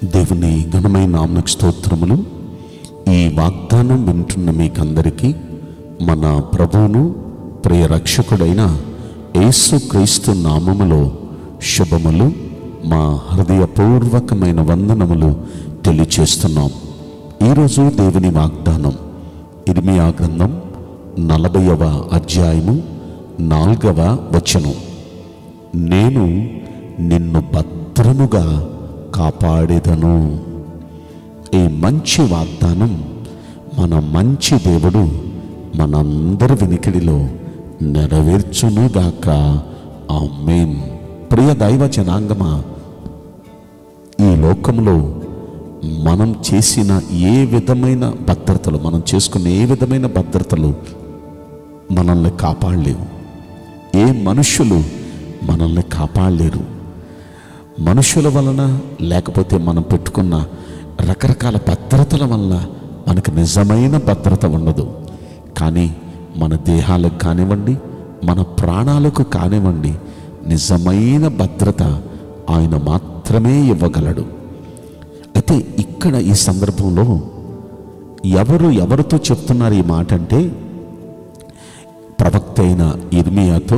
దేవుని ఘనమైన నామకు స్తోత్రములు ఈ వాగ్దానం వింటున్న మీకందరికీ మన ప్రభువును ప్రియ రక్షకుడైన యేసు క్రీస్తు నామములో శుభములు మా హృదయపూర్వకమైన వందనములు తెలియచేస్తున్నాం ఈరోజు దేవుని వాగ్దానం ఇర్మియా గ్రంథం నలభైవ అధ్యాయము నాలుగవ వచనం నేను నిన్ను భద్రముగా కాపాడేదను ఈ మంచి వాగ్దానం మన మంచి దేవుడు మనందరి వినికిడిలో నెరవేర్చునుగాక ఆమేన్ ప్రియ దైవ జనాంగమా ఈ లోకంలో మనం చేసిన ఏ విధమైన భద్రతలు మనం చేసుకున్న ఏ విధమైన భద్రతలు మనల్ని కాపాడలేవు ఏ మనుషులు మనల్ని కాపాడలేరు మనుషుల వలన లేకపోతే మనం పెట్టుకున్న రకరకాల భద్రతల వల్ల మనకు నిజమైన భద్రత ఉండదు కానీ మన దేహాలకు కానివ్వండి మన ప్రాణాలకు కానివ్వండి నిజమైన భద్రత ఆయన మాత్రమే ఇవ్వగలడు అయితే ఇక్కడ ఈ సందర్భంలో ఎవరు ఎవరితో చెప్తున్నారు ఈ మాట అంటే ప్రవక్త అయిన ఇర్మియాతో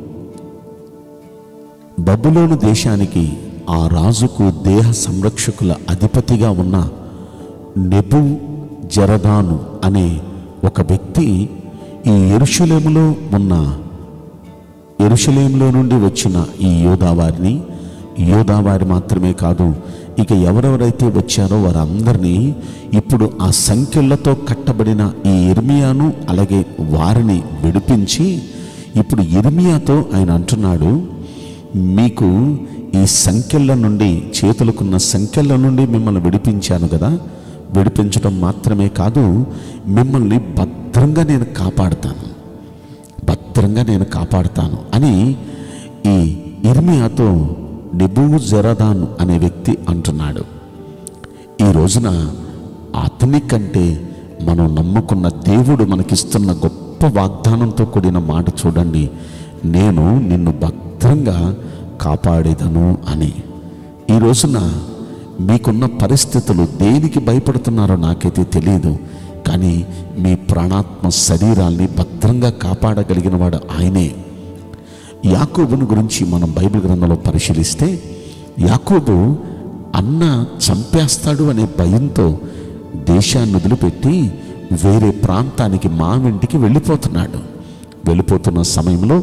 బబులోను దేశానికి ఆ రాజుకు దేహ సంరక్షకుల అధిపతిగా ఉన్న నెబు జరదాను అనే ఒక వ్యక్తి ఈ ఎరుషలేములో ఉన్న ఎరుషలేంలో నుండి వచ్చిన ఈ యోధావారిని యోధావారి మాత్రమే కాదు ఇక ఎవరెవరైతే వచ్చారో వారందరినీ ఇప్పుడు ఆ సంఖ్యలతో కట్టబడిన ఈ ఇర్మియాను అలాగే వారిని విడిపించి ఇప్పుడు ఇర్మియాతో ఆయన అంటున్నాడు మీకు ఈ సంఖ్యల నుండి చేతులకున్న సంఖ్యల నుండి మిమ్మల్ని విడిపించాను కదా విడిపించడం మాత్రమే కాదు మిమ్మల్ని భద్రంగా నేను కాపాడుతాను భద్రంగా నేను కాపాడుతాను అని ఈ ఇర్మియాతో నెబూ జరదాన్ అనే వ్యక్తి అంటున్నాడు ఈ రోజున అతని కంటే మనం నమ్ముకున్న దేవుడు మనకిస్తున్న గొప్ప వాగ్దానంతో కూడిన మాట చూడండి నేను నిన్ను భద్రంగా కాపాడేదను అని ఈ రోజున మీకున్న పరిస్థితులు దేనికి భయపడుతున్నారో నాకైతే తెలియదు కానీ మీ ప్రాణాత్మ శరీరాల్ని భద్రంగా కాపాడగలిగిన వాడు ఆయనే యాకోబుని గురించి మనం బైబిల్ గ్రంథంలో పరిశీలిస్తే యాకోబు అన్న చంపేస్తాడు అనే భయంతో దేశాన్ని వదిలిపెట్టి వేరే ప్రాంతానికి మావింటికి వెళ్ళిపోతున్నాడు వెళ్ళిపోతున్న సమయంలో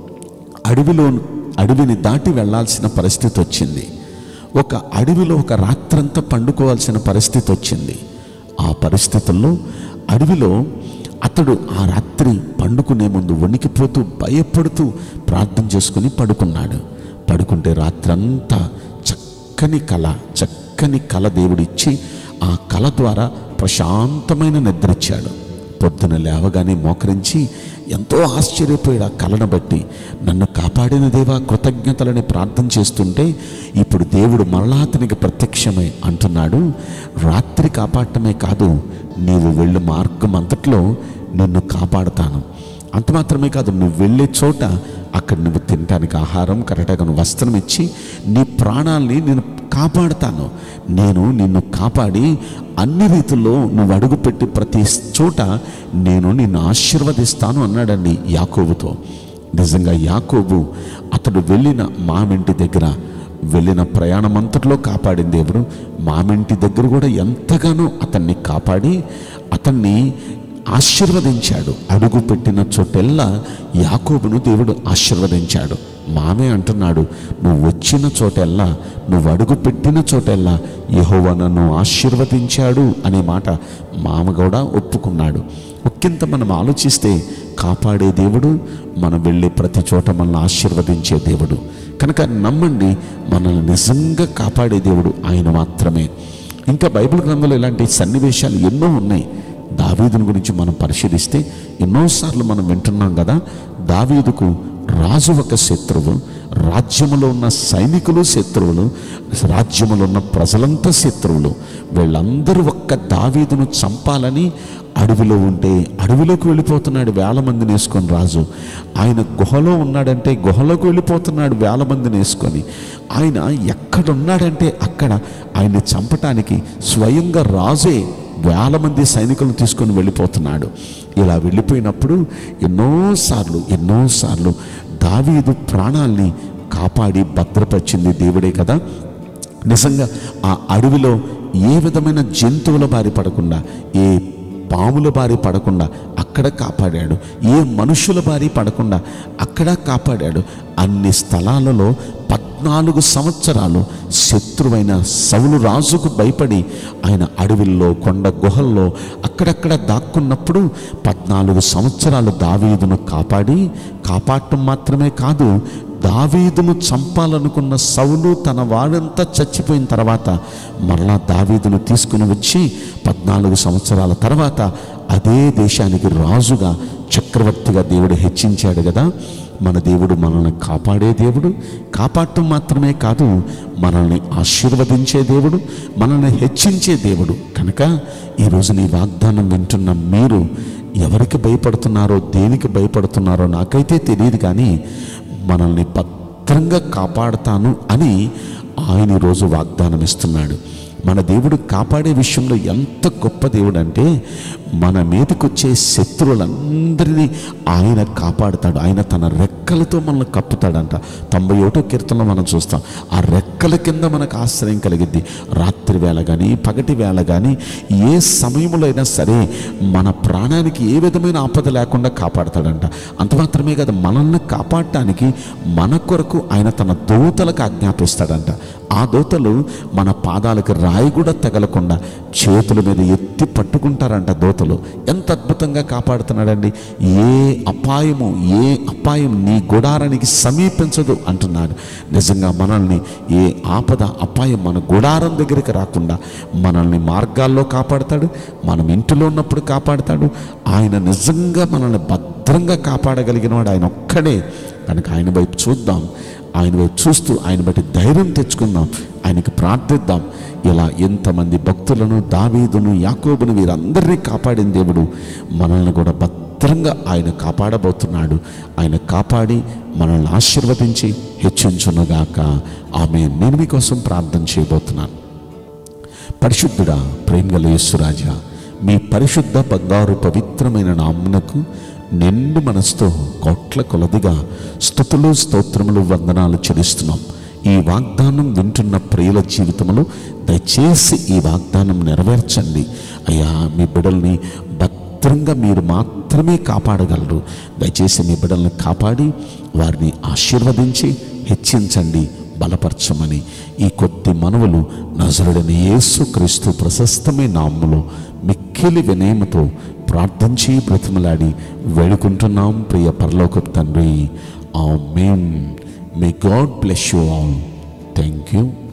అడవిలో అడవిని దాటి వెళ్ళాల్సిన పరిస్థితి వచ్చింది ఒక అడవిలో ఒక రాత్రంతా పండుకోవాల్సిన పరిస్థితి వచ్చింది ఆ పరిస్థితుల్లో అడవిలో అతడు ఆ రాత్రి పండుకునే ముందు వణికిపోతూ భయపడుతూ ప్రార్థన చేసుకుని పడుకున్నాడు పడుకుంటే రాత్రంతా చక్కని కళ చక్కని కళ దేవుడిచ్చి ఆ కళ ద్వారా ప్రశాంతమైన నిద్రిచ్చాడు పొద్దున లేవగానే మోకరించి ఎంతో ఆశ్చర్యపోయాడు ఆ కళను బట్టి నన్ను కాపాడిన దేవా కృతజ్ఞతలని ప్రార్థన చేస్తుంటే ఇప్పుడు దేవుడు మరలా అతనికి ప్రత్యక్షమై అంటున్నాడు రాత్రి కాపాడటమే కాదు నీవు వెళ్ళు మార్గం అంతట్లో నిన్ను కాపాడుతాను అంత మాత్రమే కాదు నువ్వు వెళ్ళే చోట అక్కడ నువ్వు తినడానికి ఆహారం కరెక్ట్గా వస్త్రం ఇచ్చి నీ ప్రాణాల్ని నేను కాపాడుతాను నేను నిన్ను కాపాడి అన్ని రీతుల్లో నువ్వు అడుగుపెట్టి ప్రతి చోట నేను నిన్ను ఆశీర్వదిస్తాను అన్నాడండి యాకోబుతో నిజంగా యాకోబు అతడు వెళ్ళిన మామింటి దగ్గర వెళ్ళిన ప్రయాణం అంతట్లో కాపాడింది దేవుడు మామింటి దగ్గర కూడా ఎంతగానో అతన్ని కాపాడి అతన్ని ఆశీర్వదించాడు అడుగు పెట్టిన చోటెల్లా యాకోబును దేవుడు ఆశీర్వదించాడు మామే అంటున్నాడు నువ్వు వచ్చిన చోటెల్లా నువ్వు అడుగు పెట్టిన చోటెల్లా యెహోవా నన్ను ఆశీర్వదించాడు అనే మాట మామ కూడా ఒప్పుకున్నాడు ఒక్కింత మనం ఆలోచిస్తే కాపాడే దేవుడు మనం వెళ్ళే ప్రతి చోట మనల్ని ఆశీర్వదించే దేవుడు కనుక నమ్మండి మనల్ని నిజంగా కాపాడే దేవుడు ఆయన మాత్రమే ఇంకా బైబిల్ గ్రంథంలో ఇలాంటి సన్నివేశాలు ఎన్నో ఉన్నాయి దావీదుని గురించి మనం పరిశీలిస్తే ఎన్నోసార్లు మనం వింటున్నాం కదా దావీదుకు రాజు ఒక శత్రువు రాజ్యములో ఉన్న సైనికులు శత్రువులు రాజ్యములో ఉన్న ప్రజలంతా శత్రువులు వీళ్ళందరూ ఒక్క దావీదును చంపాలని అడవిలో ఉంటే అడవిలోకి వెళ్ళిపోతున్నాడు వేల మందిని వేసుకొని రాజు ఆయన గుహలో ఉన్నాడంటే గుహలోకి వెళ్ళిపోతున్నాడు వేల మందిని వేసుకొని ఆయన ఎక్కడున్నాడంటే అక్కడ ఆయన్ని చంపటానికి స్వయంగా రాజే వేల మంది సైనికులను తీసుకొని వెళ్ళిపోతున్నాడు ఇలా వెళ్ళిపోయినప్పుడు ఎన్నోసార్లు ఎన్నోసార్లు దావీదు ప్రాణాల్ని కాపాడి భద్రపరిచింది దేవుడే కదా నిజంగా ఆ అడవిలో ఏ విధమైన జంతువుల బారి పడకుండా ఏ పాముల బారి పడకుండా అక్కడ కాపాడాడు ఏ మనుషుల బారి పడకుండా అక్కడ కాపాడాడు అన్ని స్థలాలలో పద్నాలుగు సంవత్సరాలు శత్రువైన సౌలు రాజుకు భయపడి ఆయన అడవిల్లో కొండ గుహల్లో అక్కడక్కడ దాక్కున్నప్పుడు పద్నాలుగు సంవత్సరాలు దావీదును కాపాడి కాపాడటం మాత్రమే కాదు దావీదును చంపాలనుకున్న సౌలు తన వాడంతా చచ్చిపోయిన తర్వాత మరలా దావీదును తీసుకుని వచ్చి పద్నాలుగు సంవత్సరాల తర్వాత అదే దేశానికి రాజుగా చక్రవర్తిగా దేవుడు హెచ్చించాడు కదా మన దేవుడు మనల్ని కాపాడే దేవుడు కాపాడటం మాత్రమే కాదు మనల్ని ఆశీర్వదించే దేవుడు మనల్ని హెచ్చించే దేవుడు కనుక ఈరోజు నీ వాగ్దానం వింటున్న మీరు ఎవరికి భయపడుతున్నారో దేనికి భయపడుతున్నారో నాకైతే తెలియదు కానీ మనల్ని భద్రంగా కాపాడుతాను అని ఆయన ఈరోజు వాగ్దానం ఇస్తున్నాడు మన దేవుడు కాపాడే విషయంలో ఎంత గొప్ప దేవుడు అంటే మన మీదకి వచ్చే శత్రువులందరినీ ఆయన కాపాడుతాడు ఆయన తన రెక్కలతో మనల్ని కప్పుతాడంట తొంభై ఒకటో కీర్తనలో మనం చూస్తాం ఆ రెక్కల కింద మనకు ఆశ్రయం కలిగిద్ది రాత్రి వేళ కానీ పగటి వేళ కానీ ఏ సమయంలో అయినా సరే మన ప్రాణానికి ఏ విధమైన ఆపద లేకుండా కాపాడతాడంట అంత మాత్రమే కదా మనల్ని కాపాడటానికి మన కొరకు ఆయన తన దూతలకు ఆజ్ఞాపిస్తాడంట ఆ దూతలు మన పాదాలకు రాయి కూడా తగలకుండా చేతుల మీద ఎత్తి పట్టుకుంటారంట దూతలు ఎంత అద్భుతంగా కాపాడుతున్నాడండి ఏ అపాయము ఏ అపాయం నీ గుడారానికి సమీపించదు అంటున్నాడు నిజంగా మనల్ని ఏ ఆపద అపాయం మన గుడారం దగ్గరికి రాకుండా మనల్ని మార్గాల్లో కాపాడతాడు మనం ఇంటిలో ఉన్నప్పుడు కాపాడతాడు ఆయన నిజంగా మనల్ని భద్రంగా కాపాడగలిగిన వాడు ఆయన ఒక్కడే కనుక ఆయన వైపు చూద్దాం ఆయన వైపు చూస్తూ ఆయన బట్టి ధైర్యం తెచ్చుకుందాం ఆయనకి ప్రార్థిద్దాం ఇలా ఎంతమంది భక్తులను దావీదును యాకోబును వీరందరినీ కాపాడిన దేవుడు మనల్ని కూడా భద్రంగా ఆయన కాపాడబోతున్నాడు ఆయన కాపాడి మనల్ని ఆశీర్వదించి హెచ్చించునుగాక ఆమె నేను మీకోసం ప్రార్థన చేయబోతున్నాను పరిశుద్ధుడా ప్రేమగల యేసురాజా మీ పరిశుద్ధ బంగారు పవిత్రమైన నామునకు నిండు మనసుతో కోట్ల కొలదిగా స్థుతులు స్తోత్రములు వందనాలు చెల్లిస్తున్నాం ఈ వాగ్దానం వింటున్న ప్రియుల జీవితంలో దయచేసి ఈ వాగ్దానం నెరవేర్చండి అయ్యా మీ బిడ్డల్ని భద్రంగా మీరు మాత్రమే కాపాడగలరు దయచేసి మీ బిడ్డల్ని కాపాడి వారిని ఆశీర్వదించి హెచ్చించండి బలపరచమని ఈ కొద్ది మనవులు నజరుడని యేసు క్రీస్తు ప్రశస్తమైన నామములో మిక్కిలి వినయముతో ప్రార్థించి బ్రతిమలాడి వేడుకుంటున్నాం ప్రియ పరలోకపు తండ్రి amen may God bless you all thank you